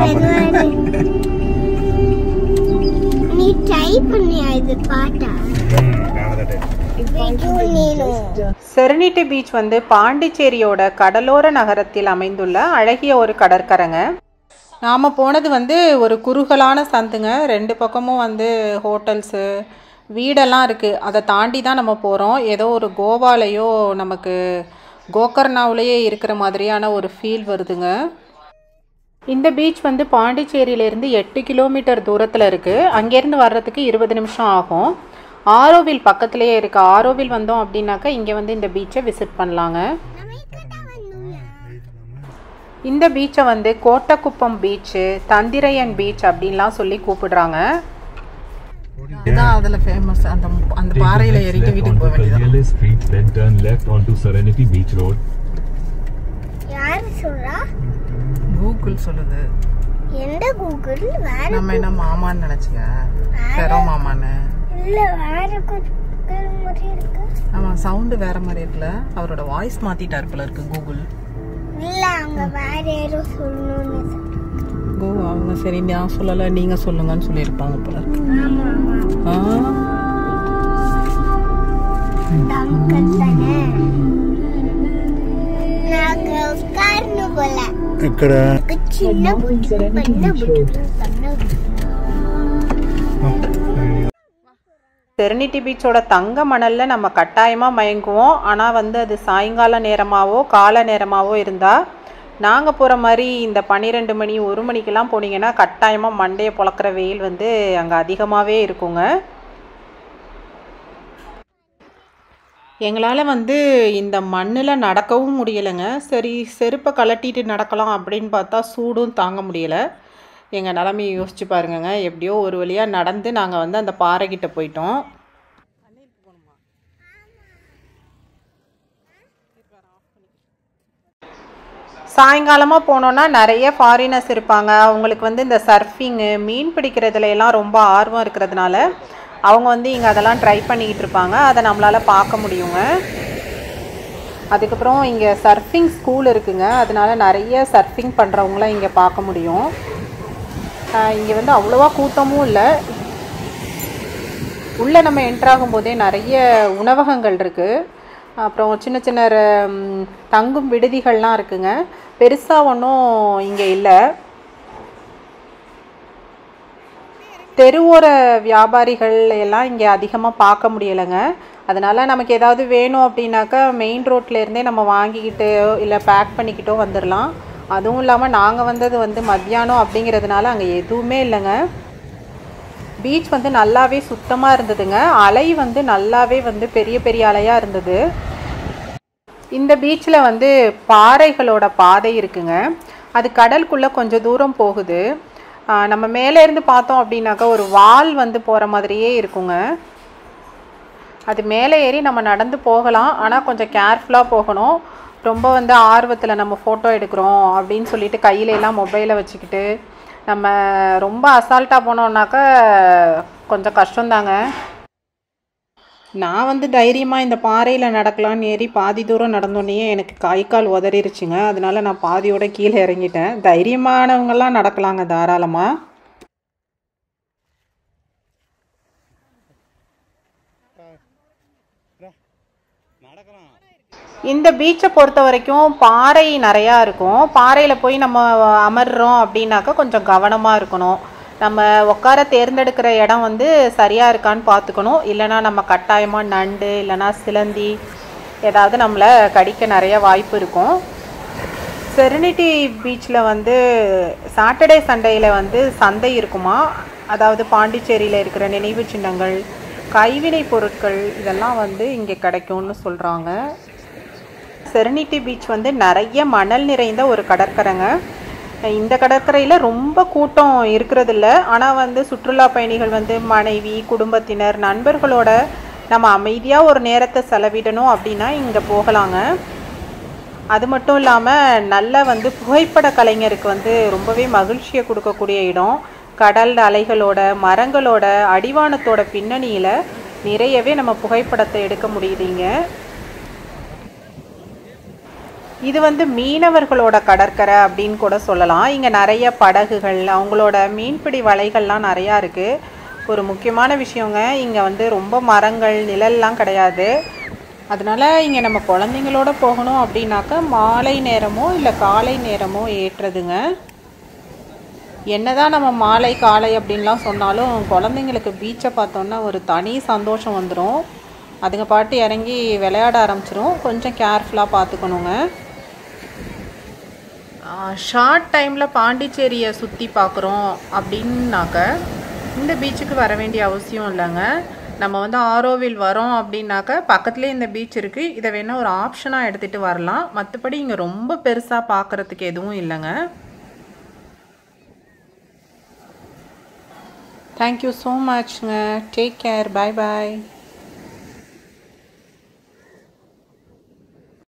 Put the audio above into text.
நீ ட்ரை பண்ணியா இது பாட்டா నేను செரனிட்டி பீச் வந்து பாண்டிச்சேரியோட கடலோர நகரத்தில் அமைந்துள்ள அழகிய ஒரு கடற்கரைங்க நாம் போனது வந்து ஒரு குறுகலான சந்துங்க ரெண்டு பக்கமும் வந்து ஹோட்டல்ஸு வீடெல்லாம் இருக்குது அதை தாண்டி தான் நம்ம போகிறோம் ஏதோ ஒரு கோவாலேயோ நமக்கு கோகர்னாவிலேயே இருக்கிற மாதிரியான ஒரு ஃபீல் வருதுங்க இந்த பீச் வந்து பாண்டிச்சேரியிலேருந்து எட்டு கிலோமீட்டர் தூரத்தில் இருக்குது அங்கேருந்து வர்றதுக்கு இருபது நிமிஷம் ஆகும் ஆரோவில் பக்கத்துலேயே இருக்குது ஆரோவில் வந்தோம் அப்படின்னாக்கா இங்கே வந்து இந்த பீச்சை விசிட் பண்ணலாங்க இந்த பீச்சை வந்து கோட்டக்குப்பம் பீச்சு தந்திரையன் பீச் அப்படின்லாம் சொல்லி கூப்பிடுறாங்க இதுதான் அதுல ஃபேமஸ் அந்த அந்த பாறையில ஏறிட்டு வீட்டுக்கு போக வேண்டியது Realist Street, then turn left onto Serenity Beach Road. யாரு சொல்றா கூகுள் சொல்லுது எந்த கூகுள் வேற நம்ம என்ன மாமான்னு நினைச்சுக்க ஃபெரோ மாமான்னு இல்ல வேற கூகுள் மாதிரி இருக்கு ஆமா சவுண்டு வேற மாதிரி இருக்குல்ல அவரோட வாய்ஸ் மாத்திட்டாரு போல இருக்கு கூகுள் இல்ல அவங்க வேற யாரோ சொல்லணும்னு சொல்றாங்க. கோ அவங்க சரி நான் சொல்லல நீங்க சொல்லுங்கன்னு சொல்லியிருப்பாங்க போல இருக்கு ஆமா ஆமா ஆ, அங்கிள் தானே நாங்க உட்காரணும் போல ఇక్కడ சின்ன புட்டு பண்ண புட்டு பண்ண செரனிட்டி பீச்சோட தங்க மணலில் நம்ம கட்டாயமாக மயங்குவோம் ஆனால் வந்து அது சாயங்கால நேரமாவோ கால நேரமாவோ இருந்தால் நாங்கள் போகிற மாதிரி இந்த பன்னிரெண்டு மணி ஒரு மணிக்கெல்லாம் போனீங்கன்னா கட்டாயமாக மண்டையை பொளக்கிற வெயில் வந்து அங்கே அதிகமாகவே இருக்குங்க எங்களால் வந்து இந்த மண்ணில் நடக்கவும் முடியலைங்க சரி செருப்பை கழட்டிட்டு நடக்கலாம் அப்படின்னு பார்த்தா சூடும் தாங்க முடியலை எங்கள் நிலமையை யோசிச்சு பாருங்கங்க எப்படியோ ஒரு வழியாக நடந்து நாங்கள் வந்து அந்த பாறைக்கிட்ட போயிட்டோம் சாயங்காலமாக போனோன்னா நிறைய ஃபாரினர்ஸ் இருப்பாங்க அவங்களுக்கு வந்து இந்த சர்ஃபிங்கு மீன் பிடிக்கிறதுல எல்லாம் ரொம்ப ஆர்வம் இருக்கிறதுனால அவங்க வந்து இங்கே அதெல்லாம் ட்ரை பண்ணிக்கிட்டு இருப்பாங்க அதை நம்மளால் பார்க்க முடியுங்க அதுக்கப்புறம் இங்கே சர்ஃபிங் ஸ்கூல் இருக்குங்க அதனால நிறைய சர்ஃபிங் பண்ணுறவங்களாம் இங்கே பார்க்க முடியும் இங்கே வந்து அவ்வளோவா கூட்டமும் இல்லை உள்ளே நம்ம என்ட்ராகும் போதே நிறைய உணவகங்கள் இருக்குது அப்புறம் சின்ன சின்ன ம், தங்கும் விடுதிகள்லாம் இருக்குங்க பெருசாக ஒன்றும் இங்கே இல்லை தெருவோர வியாபாரிகள் எல்லாம் இங்கே அதிகமாக பார்க்க முடியலைங்க அதனால் நமக்கு ஏதாவது வேணும் அப்படின்னாக்கா மெயின் ரோட்ல இருந்தே நம்ம வாங்கிக்கிட்டு இல்லை பேக் பண்ணிக்கிட்டோ வந்துடலாம் அதுவும் இல்லாமல் நாங்கள் வந்தது வந்து மத்தியானம் அப்படிங்கிறதுனால அங்கே எதுவுமே இல்லைங்க பீச் வந்து நல்லாவே சுத்தமாக இருந்ததுங்க அலை வந்து நல்லாவே வந்து பெரிய பெரிய அலையாக இருந்தது இந்த பீச்சில் வந்து பாறைகளோட பாதை இருக்குங்க அது கடலுக்குள்ளே கொஞ்சம் தூரம் போகுது ஆ, நம்ம மேலே இருந்து பார்த்தோம் அப்படின்னாக்கா ஒரு வால் வந்து போகிற மாதிரியே இருக்குங்க அது மேலே ஏறி நம்ம நடந்து போகலாம் ஆனால் கொஞ்சம் கேர்ஃபுல்லாக போகணும் ரொம்ப வந்து ஆர்வத்தில் நம்ம ஃபோட்டோ எடுக்கிறோம் அப்படின்னு சொல்லிட்டு கையில எல்லாம் மொபைலை வச்சுக்கிட்டு நம்ம ரொம்ப அசால்ட்டாக போனோம்னாக்கா கொஞ்சம் கஷ்டம்தாங்க நான் வந்து தைரியமாக இந்த பாறையில் நடக்கலான்னு ஏறி பாதி தூரம் நடந்தோடனே எனக்கு கை கால் உதறிருச்சுங்க அதனால நான் பாதியோட கீழே இறங்கிட்டேன் தைரியமானவங்கெல்லாம் நடக்கலாங்க தாராளமாக இந்த பீச்சை பொறுத்த வரைக்கும் பாறை நிறையா இருக்கும் பாறையில் போய் நம்ம அமர்றோம் அப்படின்னாக்கா கொஞ்சம் கவனமாக இருக்கணும் நம்ம உட்கார தேர்ந்தெடுக்கிற இடம் வந்து சரியாக இருக்கான்னு பார்த்துக்கணும் இல்லைன்னா நம்ம கட்டாயமாக நண்டு இல்லைன்னா சிலந்தி ஏதாவது நம்மளை கடிக்க நிறைய வாய்ப்பு இருக்கும் செரினிட்டி பீச்சில் வந்து சாட்டர்டே சண்டேயில் வந்து சந்தை இருக்குமா அதாவது பாண்டிச்சேரியில் இருக்கிற நினைவு சின்னங்கள் கைவினை பொருட்கள் இதெல்லாம் வந்து இங்கே கிடைக்கும்னு சொல்கிறாங்க செரினிட்டி பீச் வந்து நிறைய மணல் நிறைந்த ஒரு கடற்கரைங்க இந்த கடற்கரையில் ரொம்ப கூட்டம் இருக்கிறதில்ல ஆனால் வந்து சுற்றுலா பயணிகள் வந்து மனைவி குடும்பத்தினர் நண்பர்களோட நம்ம அமைதியாக ஒரு நேரத்தை செலவிடணும் அப்படின்னா இங்கே போகலாங்க அது மட்டும் இல்லாமல் நல்ல வந்து புகைப்பட கலைஞருக்கு வந்து ரொம்பவே மகிழ்ச்சியை கொடுக்கக்கூடிய இடம் கடல் அலைகளோட மரங்களோட அடிவானத்தோட பின்னணியில் நிறையவே நம்ம புகைப்படத்தை எடுக்க முடியுதுங்க இது வந்து மீனவர்களோட கடற்கரை அப்படின்னு கூட சொல்லலாம் இங்கே நிறைய படகுகள் அவங்களோட மீன்பிடி வலைகள்லாம் நிறையா இருக்குது ஒரு முக்கியமான விஷயங்க இங்கே வந்து ரொம்ப மரங்கள் நிழல்லாம் கிடையாது அதனால இங்கே நம்ம குழந்தைங்களோட போகணும் அப்படின்னாக்கா மாலை நேரமோ இல்லை காலை நேரமோ ஏற்றுறதுங்க என்னதான் நம்ம மாலை காலை அப்படின்லாம் சொன்னாலும் குழந்தைங்களுக்கு பீச்சை பார்த்தோன்னா ஒரு தனி சந்தோஷம் வந்துடும் அதுங்க பாட்டு இறங்கி விளையாட ஆரம்பிச்சிரும் கொஞ்சம் கேர்ஃபுல்லாக பார்த்துக்கணுங்க ஷார்ட் டைமில் பாண்டிச்சேரியை சுற்றி பார்க்குறோம் அப்படின்னாக்க இந்த பீச்சுக்கு வர வேண்டிய அவசியம் இல்லைங்க நம்ம வந்து ஆரோவில் வரோம் அப்படின்னாக்க பக்கத்துலேயே இந்த பீச் இருக்குது இதை வேணால் ஒரு ஆப்ஷனாக எடுத்துகிட்டு வரலாம் மற்றபடி இங்கே ரொம்ப பெருசாக பார்க்குறதுக்கு எதுவும் இல்லைங்க தேங்க்யூ ஸோ மச்ங்க டேக் கேர் பை பாய்